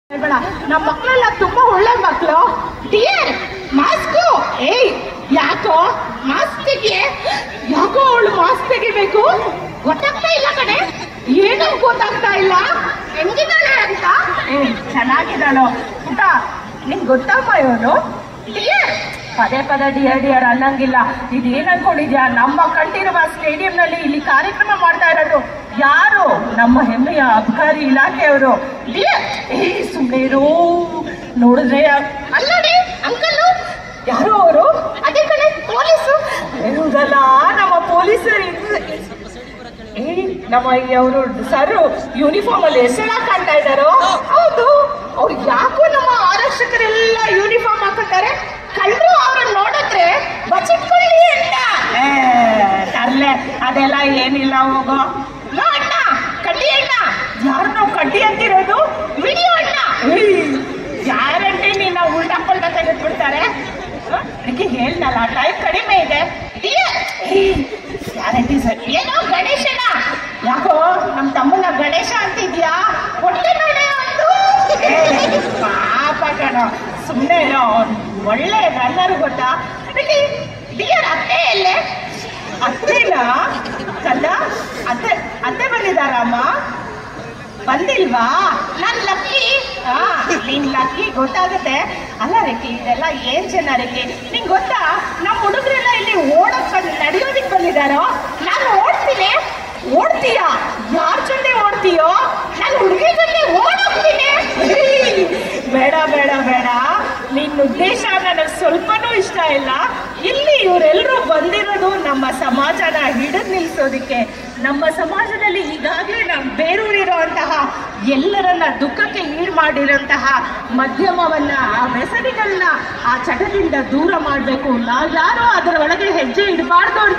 ಬೇಡ ನಮ್ಮ ಮಕ್ಕಳೆಲ್ಲ ತುಂಬಾ ಒಳ್ಳೆ ಮಕ್ಕಳು ಡಿಯರ್ ಮಾಸ್ಕು ಏಯ್ ಯಾಕೋ ಮಾಸ್ಕ್ ತೆಗಿ ಯಾಕೋ ಅವಳು ಮಾಸ್ಕ್ ತೆಗಿಬೇಕು ಗೊತ್ತಾಗ್ತಾ ಇಲ್ಲ ಕಣೆ ಏನು ಗೊತ್ತಾಗ್ತಾ ಇಲ್ಲ ಹೆಂಗಿದ್ದಾಳೆ ಅಂತ ಏ ಚೆನ್ನಾಗಿದ್ದಾಳು ಪುಟ ನಿಂಗೆ ಗೊತ್ತಮ್ಮ ಇವನು ಡಿಯರ್ ಪದೇ ಪದೇ ಡಿಯರ್ ಡಿಯರ್ ಅನ್ನಂಗಿಲ್ಲ ಇದೇನ್ ಅನ್ಕೊಂಡಿದ್ಯಾ ನಮ್ಮ ಕಂಠೀರವ ಸ್ಟೇಡಿಯಂ ನಲ್ಲಿ ಇಲ್ಲಿ ಕಾರ್ಯಕ್ರಮ ಮಾಡ್ತಾ ಇರೋದು ಯಾರು ನಮ್ಮ ಹೆಮ್ಮೆಯ ಅಬಕಾರಿ ಇಲಾಖೆಯವರು ಡಿಯರ್ ಏ ಸುಮ್ಮನೆ ಇರು ನೋಡಿದ್ರೆ ಅಲ್ಲಡಿ ಅಂಕಲ್ ಯಾರು ಅವರು ಅದೇ ಕಡೆ ಪೊಲೀಸು ಹೌದಲ್ಲ ನಮ್ಮ ಪೊಲೀಸರು ಏ ನಮ್ಮ ಅವರು ಸರ್ ಯೂನಿಫಾರ್ಮ್ ಅಲ್ಲಿ ಹೆಸರ ಕಾಣ್ತಾ ಇದ್ದಾರೋ ಹೌದು ಅವ್ರು ಯಾಕೋ ನಮ್ಮ ಆರಕ್ಷಕರೆಲ್ಲ ಯೂನಿಫಾರ್ಮ್ ಹಾಕೋತಾರೆ ಕಳ್ಳರು ಅವ್ರನ್ನ ನೋಡಿದ್ರೆ ಬಚ್ಚಿಟ್ಕೊಳ್ಳಿ ಅಂತ ಏ, ತರ್ಲೆ ಅದೆಲ್ಲ ಏನಿಲ್ಲ ಹೋಗೋ ನೋ ಅಣ್ಣ ಕಡ್ಡಿ ಅಣ್ಣ ಯಾರು ನಾವು ಕಡ್ಡಿ ಅಂತಿರೋದು ವಿಡಿಯೋ ಅಣ್ಣ ಗ್ಯಾರಂಟಿ ನೀನು ಉಲ್ಟಾ ಪಲ್ಟಾ ತೆಗೆದ್ಬಿಡ್ತಾರೆ ಅದಕ್ಕೆ ಹೇಳ್ನಲ್ಲ ಟೈಮ್ ಕಡಿಮೆ ಇದೆ ಗ್ಯಾರಂಟಿ ಸರ್ ಏನೋ ಗಣೇಶನ ಯಾಕೋ ನಮ್ಮ ತಮ್ಮನ ಗಣೇಶ ಅಂತಿದ್ಯಾ ಹೊಟ್ಟೆ ನೋಡೆ ಒಂದು ಏ, ಪಾಪ ಕಣೋ ಸುಮ್ಮನೆ ಒಳ್ಳೆ ರನ್ನರ್ ಗೊತ್ತಾ ಅದಕ್ಕೆ ಡಿಯರ್ ಅತ್ತೆ ಎಲ್ಲೇ ಅತ್ತೆನಾ ಕಲ್ಲ ಅತ್ತೆ ಅತ್ತೆ ಬಂದಿದ್ದಾರಮ್ಮ ಬಂದಿಲ್ವಾ ನಾನ್ ಲಕ್ಕಿ ಹಾ ನೀನ್ ಲಕ್ಕಿ ಗೊತ್ತಾಗುತ್ತೆ ಅಲ್ಲ ರೇಖಿ ಇದೆಲ್ಲ ಏನ್ ಜನ ರೇಖಿ ನಿಂಗ್ ಗೊತ್ತಾ ನಮ್ಮ ಹುಡುಗರೆಲ್ಲ ಇಲ್ಲಿ ಓಡಕ್ ಬಂದ್ ನಡೆಯೋದಿಕ್ ಬಂದಿದಾರೋ ನಾನು ಓಡ್ತೀನಿ ಓಡ್ತೀಯಾ ಯಾರ್ ಜೊತೆ ಓಡ್ತೀಯೋ ನಾನು ಹುಡುಗಿ ಜೊತೆ ಓಡೋಗ್ತೀನಿ ಬೇಡ ಬೇಡ ಬೇಡ ನಿನ್ನ ಉದ್ದೇಶ ನನಗೆ ಸ್ವಲ್ಪನೂ ಇಷ್ಟ ಇಲ್ಲ ಇಲ್ಲಿ ಇವರೆಲ್ಲರೂ ಬಂದಿರೋದು ನಮ್ಮ ಸಮಾಜನ ಹಿಡಿದು ನಿಲ್ಸೋದಿಕ್ಕೆ ನಮ್ಮ ಸಮಾಜದಲ್ಲಿ ಈಗಾಗಲೇ ನಾವು ಬೇರೂರಿರುವಂತಹ ಎಲ್ಲರನ್ನ ದುಃಖಕ್ಕೆ ಈಡು ಮಾಡಿರುವಂತಹ ಮಧ್ಯಮವನ್ನ ಆ ವ್ಯಸನಿಗಳನ್ನ ಆ ಚಟದಿಂದ ದೂರ ಮಾಡಬೇಕು ನಾವ್ಯಾರು ಅದರ ಒಳಗೆ ಹೆಜ್ಜೆ ಇಡಬಾರ್ದು ಅಂತ